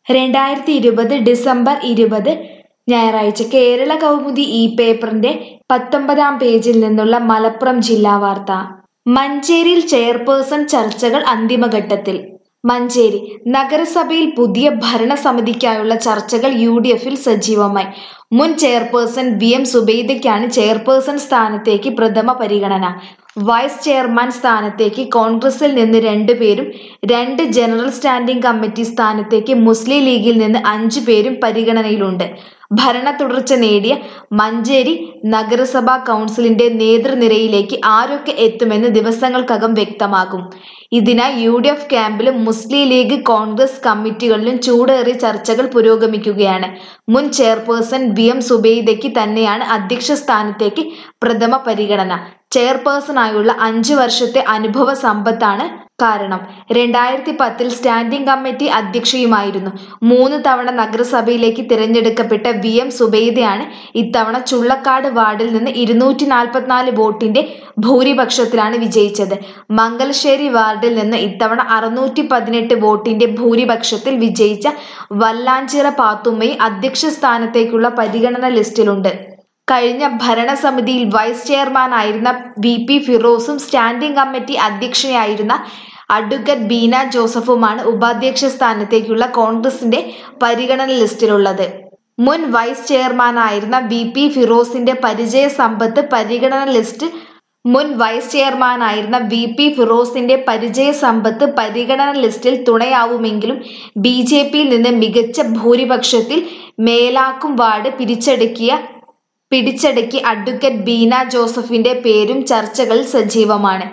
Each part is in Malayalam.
രണ്ടായിരത്തി ഇരുപത് ഡിസംബർ ഇരുപത് ഞായറാഴ്ച കേരള കൗമുദി ഈ പേപ്പറിന്റെ പത്തൊമ്പതാം പേജിൽ നിന്നുള്ള മലപ്പുറം ജില്ലാ വാർത്ത മഞ്ചേരിയിൽ ചെയർപേഴ്സൺ ചർച്ചകൾ അന്തിമഘട്ടത്തിൽ മഞ്ചേരി നഗരസഭയിൽ പുതിയ ഭരണസമിതിക്കായുള്ള ചർച്ചകൾ യു ഡി എഫിൽ സജീവമായി മുൻ ചെയർപേഴ്സൺ വി എം സുബൈദയ്ക്കാണ് ചെയർപേഴ്സൺ സ്ഥാനത്തേക്ക് പ്രഥമ പരിഗണന വൈസ് ചെയർമാൻ സ്ഥാനത്തേക്ക് കോൺഗ്രസിൽ നിന്ന് രണ്ടുപേരും രണ്ട് ജനറൽ സ്റ്റാൻഡിംഗ് കമ്മിറ്റി സ്ഥാനത്തേക്ക് മുസ്ലിം ലീഗിൽ നിന്ന് അഞ്ചു പേരും പരിഗണനയിലുണ്ട് ഭരണ തുടർച്ച നേടിയ മഞ്ചേരി നഗരസഭാ കൗൺസിലിന്റെ നേതൃനിരയിലേക്ക് ആരൊക്കെ എത്തുമെന്ന് ദിവസങ്ങൾക്കകം വ്യക്തമാകും ഇതിനായി യു ഡി എഫ് ക്യാമ്പിലും മുസ്ലിം ലീഗ് കോൺഗ്രസ് കമ്മിറ്റികളിലും ചൂടേറിയ ചർച്ചകൾ പുരോഗമിക്കുകയാണ് മുൻ ചെയർപേഴ്സൺ വി എം സുബൈദയ്ക്ക് തന്നെയാണ് അധ്യക്ഷ സ്ഥാനത്തേക്ക് പ്രഥമ പരിഗണന ചെയർപേഴ്സണായുള്ള അഞ്ചു വർഷത്തെ അനുഭവ സമ്പത്താണ് കാരണം രണ്ടായിരത്തി പത്തിൽ സ്റ്റാൻഡിംഗ് കമ്മിറ്റി അധ്യക്ഷയുമായിരുന്നു മൂന്ന് തവണ നഗരസഭയിലേക്ക് തിരഞ്ഞെടുക്കപ്പെട്ട വി എം സുബൈദയാണ് ഇത്തവണ ചുള്ളക്കാട് വാർഡിൽ നിന്ന് ഇരുന്നൂറ്റി നാൽപ്പത്തിനാല് വോട്ടിന്റെ ഭൂരിപക്ഷത്തിലാണ് വിജയിച്ചത് മംഗലശ്ശേരി വാർഡിൽ നിന്ന് ഇത്തവണ അറുന്നൂറ്റി പതിനെട്ട് വോട്ടിന്റെ ഭൂരിപക്ഷത്തിൽ വിജയിച്ച വല്ലാഞ്ചിറ പാത്തുമ്മയും അധ്യക്ഷ സ്ഥാനത്തേക്കുള്ള പരിഗണന ലിസ്റ്റിലുണ്ട് കഴിഞ്ഞ ഭരണസമിതിയിൽ വൈസ് ചെയർമാനായിരുന്ന വി പി ഫിറോസും സ്റ്റാൻഡിംഗ് കമ്മിറ്റി അധ്യക്ഷയായിരുന്ന അഡ്വക്കേറ്റ് ബീന ജോസഫുമാണ് ഉപാധ്യക്ഷ സ്ഥാനത്തേക്കുള്ള കോൺഗ്രസിന്റെ പരിഗണന ലിസ്റ്റിലുള്ളത് മുൻ വൈസ് ചെയർമാനായിരുന്ന വി പി ഫിറോസിന്റെ പരിചയ സമ്പത്ത് പരിഗണന ലിസ്റ്റ് മുൻ വൈസ് ചെയർമാനായിരുന്ന വി പി ഫിറോസിന്റെ പരിചയ സമ്പത്ത് പരിഗണന ലിസ്റ്റിൽ തുണയാവുമെങ്കിലും ബി ജെ പിയിൽ നിന്ന് മികച്ച ഭൂരിപക്ഷത്തിൽ മേലാക്കും വാർഡ് പിരിച്ചടക്കിയ പിടിച്ചടക്കി അഡ്വക്കേറ്റ് ബീന ജോസഫിന്റെ പേരും ചർച്ചകളിൽ സജീവമാണ്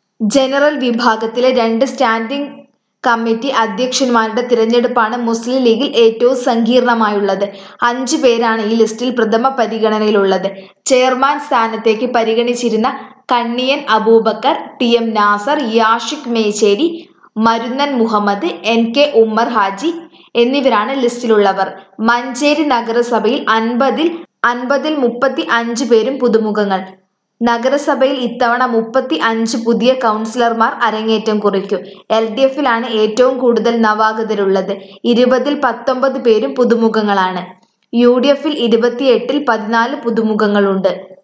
ജനറൽ വിഭാഗത്തിലെ രണ്ട് സ്റ്റാൻഡിംഗ് കമ്മിറ്റി അധ്യക്ഷന്മാരുടെ തിരഞ്ഞെടുപ്പാണ് മുസ്ലിം ലീഗിൽ ഏറ്റവും സങ്കീർണമായുള്ളത് അഞ്ചു പേരാണ് ഈ ലിസ്റ്റിൽ പ്രഥമ പരിഗണനയിലുള്ളത് ചെയർമാൻ സ്ഥാനത്തേക്ക് പരിഗണിച്ചിരുന്ന Kanniyan Abubakar T M Nasar Yashikh Mecheri Marunnan Muhammad N K Ummer Haji എന്നിവരാണ് ലിസ്റ്റിലുള്ളവർ മഞ്ചേരി നഗരസഭയിൽ അൻപതിൽ അൻപതിൽ മുപ്പത്തി അഞ്ച് പേരും പുതുമുഖങ്ങൾ നഗരസഭയിൽ ഇത്തവണ മുപ്പത്തി അഞ്ച് പുതിയ കൗൺസിലർമാർ അരങ്ങേറ്റം കുറിക്കും എൽ ഡി എഫിലാണ് ഏറ്റവും കൂടുതൽ നവാഗതരുള്ളത് ഇരുപതിൽ പത്തൊമ്പത് പേരും പുതുമുഖങ്ങളാണ് യു ഡി എഫിൽ ഇരുപത്തിയെട്ടിൽ പതിനാല് പുതുമുഖങ്ങളുണ്ട്